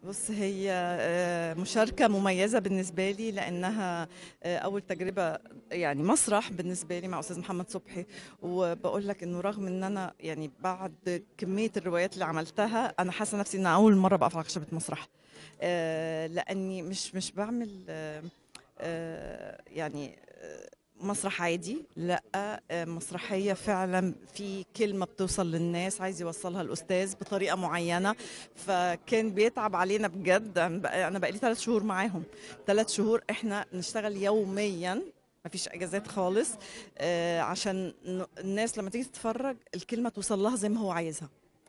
بص هي آه، مشاركة مميزة بالنسبة لي لأنها آه، أول تجربة يعني مسرح بالنسبة لي مع أستاذ محمد صبحي وبقول لك إنه رغم إن أنا يعني بعد كمية الروايات اللي عملتها أنا حاسة نفسي إن أول مرة بقف على خشبة مسرح آه، لأني مش مش بعمل آه، آه، يعني آه، مسرح عادي لا آه، مسرحية فعلا في كلمة بتوصل للناس عايز يوصلها الأستاذ بطريقة معينة فكان بيتعب علينا بجد أنا بقى- أنا بقالي ثلاث شهور معاهم ثلاث شهور إحنا نشتغل يوميا مفيش اجازات خالص آه عشان ن- الناس لما تيجي تتفرج الكلمه توصل لها زي ما هو عايزها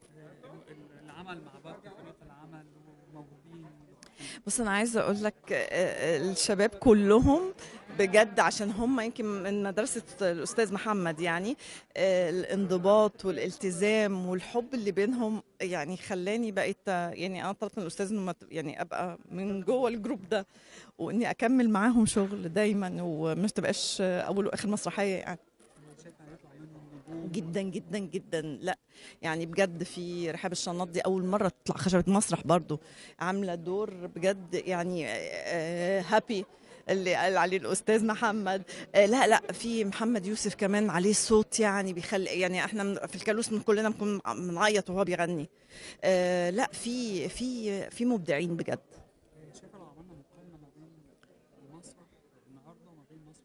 العمل مع بعض فريق العمل وموهوبين بص انا عايزه اقول لك آه، الشباب كلهم بجد عشان هم يمكن من مدرسه الاستاذ محمد يعني آه، الانضباط والالتزام والحب اللي بينهم يعني خلاني بقيت آه، يعني انا طلبت من الاستاذ انه ما ت- يعني ابقى من جوه الجروب ده واني اكمل معاهم شغل دايما ومش تبقاش آه، اول واخر مسرحيه يعني شايف هيطلع منهم نجوم جدا جدا جدا لا يعني بجد في رحاب الشناط دي اول مره تطلع خشبه مسرح برضو عامله دور بجد يعني هابي اللي قال عليه الاستاذ محمد آه، لا لا في محمد يوسف كمان عليه صوت يعني بيخلي يعني احنا من- في الكالوس من كلنا بنكون بنعيط وهو بيغني آه، لا في في في مبدعين بجد شايف لو عملنا مقارنه ما بين المسرح النهارده وما بين مسرح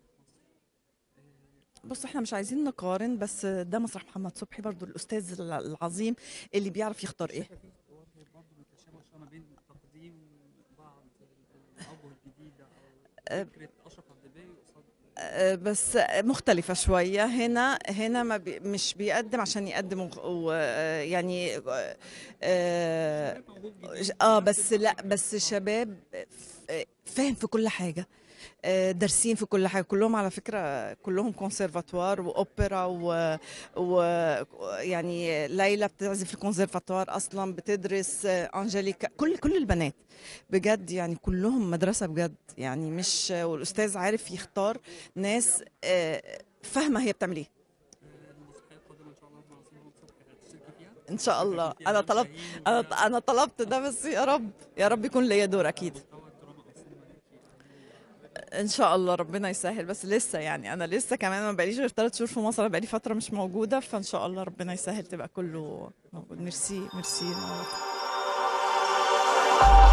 مصر بص احنا مش عايزين نقارن بس ده مسرح محمد صبحي برضو الاستاذ العظيم اللي بيعرف يختار ايه شايفه في وجه برضه من التشابه شويه ما بين تقديم بعض الابوه الجديده او فكره اشرف عبد الباقي قصاد آه، بس مختلفة شوية هنا هنا ما بي مش بيقدم عشان يقدم وخ- و آه، يعني اه موهوب جديد آه، بس لا بس شباب ف- فاهم في كل حاجة آه، دارسين في كل حاجة كلهم على فكرة كلهم كونسرفاتوار وأوبرا و, و يعني ليلى بتعزف في الكونسرفاتوار أصلا بتدرس آه، أنجليكا كل كل البنات بجد يعني كلهم مدرسة بجد يعني مش والأستاذ عارف يختار ناس آه، فاهمة هي بتعمل إيه المسرحيه القادمه ان شاء الله مع سيمون صبحي هتشتركي فيها إن شاء الله فيها أنا دور طلبت شاهين أنا أنا طلبت ده بس يا رب يا رب يكون ليا دور أكيد ومستوى الدراما او السينما ليكي. ان شاء الله ربنا يسهل بس لسه يعني انا لسه كمان ما بقاليش غير ثلاث شهور في مصر أنا بقالي فتره مش موجوده فان شاء الله ربنا يسهل تبقى كله موجود ميرسي ميرسي نورت.